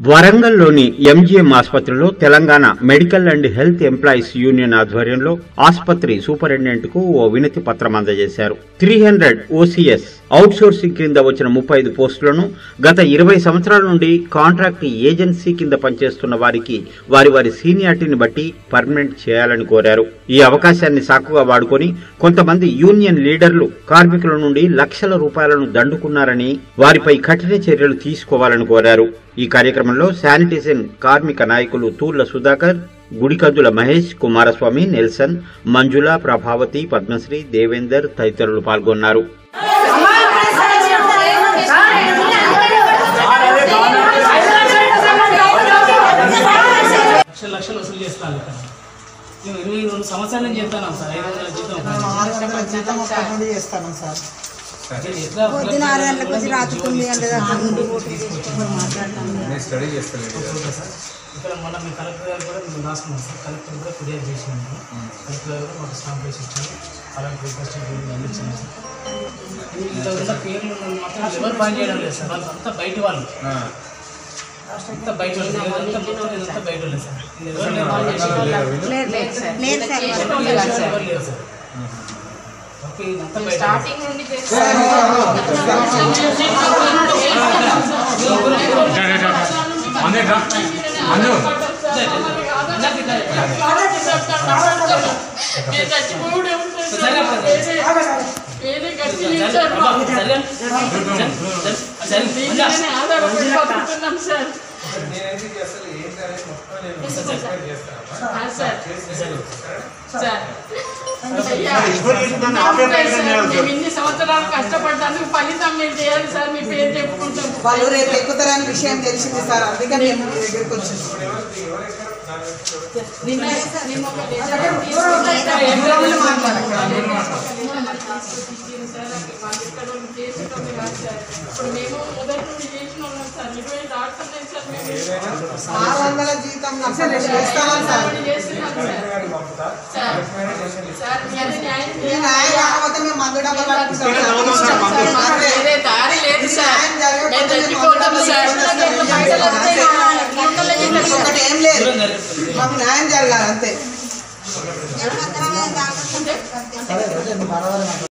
వరంగల్లోని MGM ఆసుపత్రిలో Telangana medical and health employees union ఆధ్వర్యంలో ఆసుపత్రి సూపరింటెండెంట్ కు ఓ వినతి పత్రం అందజేశారు three hundred OCs outsourcing కింద వచ్చిన ముప్పై ఐదు పోస్టులను గత ఇరవై సంవత్సరాల నుండి కాంట్రాక్ట్ ఏజెన్సీ కింద పనిచేస్తున్న వారికి వారి వారి సీనియారిటీని బట్టి పర్మనెంట్ చేయాలని కోరారు ఈ అవకాశాన్ని సాకుగా వాడుకొని కొంతమంది యూనియన్ లీడర్లు కార్మికుల నుండి లక్షల రూపాయలను దండుకున్నారని వారిపై కఠిన చర్యలు తీసుకోవాలని కోరారు ఈ కార్యక్రమంలో శానిటేషన్ కార్మిక నాయకులు తూర్ల సుధాకర్ గుడికద్దుల మహేష్ కుమారస్వామి నెల్సన్ మంజుల ప్రభావతి పద్మశ్రీ దేవేందర్ తదితరులు పాల్గొన్నారు లక్షల లక్షలు వసూలు చేస్తాను ఇక్కడ మేము ఇరవై రెండు సంవత్సరాల నుంచి చెప్తాను సార్ ఐదు వందల జీతం ఆరు జీతం ఒక్కటి నుండి చేస్తాను సార్ నేను ఎట్లా పొద్దున ఆరు గంటలకు వచ్చి రాత్రి తొమ్మిది గంటల దాకా నేను స్టడీ చేస్తలేదు ఓకే సార్ ఇక్కడ మొన్న మీ కలెక్టర్ గారు కూడా మేము రాసుకున్నాం సార్ కలెక్టర్ కూడా ఫిర్యాదు చేసినాము కలెక్టర్ గారు కూడా మాకు స్టాంప్ వేసి ఇచ్చారు కలెక్టర్ రిక్వెస్ట్ అన్ని ఇచ్చాము సార్ ఇంత ఉన్న పేర్లు ఉన్నది మాత్రం ఎవరు పని చేయడం లేదు సార్ వాళ్ళు అంతా బయట వాళ్ళు అంతా బయట వాళ్ళు ఇదంతా మొత్తం ఇదంతా బయట వాళ్ళే సార్ ఇది ఎవరు లేరు వాళ్ళు చేసేవాళ్ళు. లేదు లేదు సార్ లేదు సార్ చేసేవాళ్ళు ఎవరు లేరు సార్ ఓకే ఇదంతా బయట స్టార్టింగ్ నుండి సార్ నేనైతే అసలు ఏంటి అనేది మొత్తం నేను ఎక్స్ప్లెయిన్ చేస్తాను సార్ సార్ మేము ఇన్ని సంవత్సరాలు కష్టపడ్డానికి ఫలితం మీరు చేయాలి సార్ మీ పేరు చెప్పుకుంటాం వాళ్ళు రేపు ఎక్కుతారని విషయం తెలిసింది సార్ అందుకని మేము మీ దగ్గరికి వచ్చాము నిన్న నిన్న ఒక డెసిషన్ తీసుకున్నాక ఏం రోజులు మాట్లాడాలి సార్ వాళ్ళు ఇక్కడ వాళ్ళు చేసేటోళ్ళు కాదు సార్ ఇప్పుడు మేము మొదటి నుండి చేసిన వాళ్ళం సార్ ఇరవై డాక్టర్ లేదు సార్ మేము ఆరు వందల జీతం అసలు చేస్తాను సార్ పని చేస్తున్నాం సార్ సార్ సార్ మీరు న్యాయం మీ చేయాలి. న్యాయం కాకపోతే మేము మందు డబ్బులు పట్టుకుంటాం సార్. సార్, మాకు వేరే దారి లేదు సార్ న్యాయం జరగకపోతే మేము మేము తెచ్చుకోవడం సార్ ఇంకొకటి ఏం లేదు మాకు న్యాయం జరగాలి అంతే